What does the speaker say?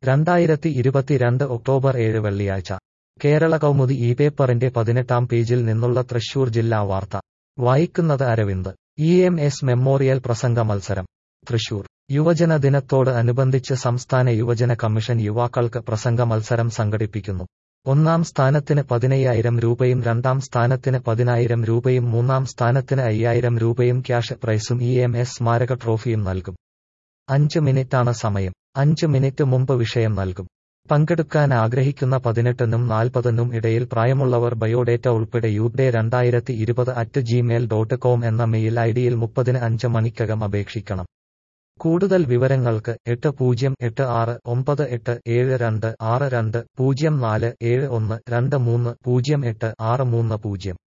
രണ്ടായിരത്തി ഇരുപത്തിരണ്ട് ഒക്ടോബർ ഏഴ് വെള്ളിയാഴ്ച കേരള കൗമുദി ഈ പേപ്പറിന്റെ പതിനെട്ടാം പേജിൽ നിന്നുള്ള തൃശൂർ ജില്ലാ വാർത്ത വായിക്കുന്നത് Aravind E M S memorial പ്രസംഗ മത്സരം തൃശൂർ യുവജന ദിനത്തോട് അനുബന്ധിച്ച് സംസ്ഥാന യുവജന കമ്മീഷൻ യുവാക്കൾക്ക് പ്രസംഗ മത്സരം സംഘടിപ്പിക്കുന്നു ഒന്നാം സ്ഥാനത്തിന് പതിനയ്യായിരം രൂപയും രണ്ടാം സ്ഥാനത്തിന് പതിനായിരം രൂപയും മൂന്നാം സ്ഥാനത്തിന് അയ്യായിരം രൂപയും ക്യാഷ് പ്രൈസും ഇ എം എസ് സ്മാരക ട്രോഫിയും നൽകും അഞ്ച് മിനിറ്റാണ് സമയം അഞ്ച് മിനിറ്റ് മുമ്പ് വിഷയം നൽകും പങ്കെടുക്കാൻ ആഗ്രഹിക്കുന്ന പതിനെട്ടിനും നാൽപ്പതിനും ഇടയിൽ പ്രായമുള്ളവർ ബയോഡേറ്റ ഉൾപ്പെടെ യൂത്ത് ഡേ രണ്ടായിരത്തി ഇരുപത് അറ്റ് ജിമെയിൽ ഡോട്ട് കോം എന്ന മെയിൽ ഐഡിയിൽ മുപ്പതിന് അഞ്ച് മണിക്കകം അപേക്ഷിക്കണം കൂടുതൽ വിവരങ്ങൾക്ക് എട്ട് പൂജ്യം എട്ട് ആറ് ഒമ്പത് എട്ട് ഏഴ് രണ്ട് ആറ് രണ്ട് പൂജ്യം നാല് ഏഴ് ഒന്ന് രണ്ട് മൂന്ന് പൂജ്യം എട്ട് ആറ് മൂന്ന് പൂജ്യം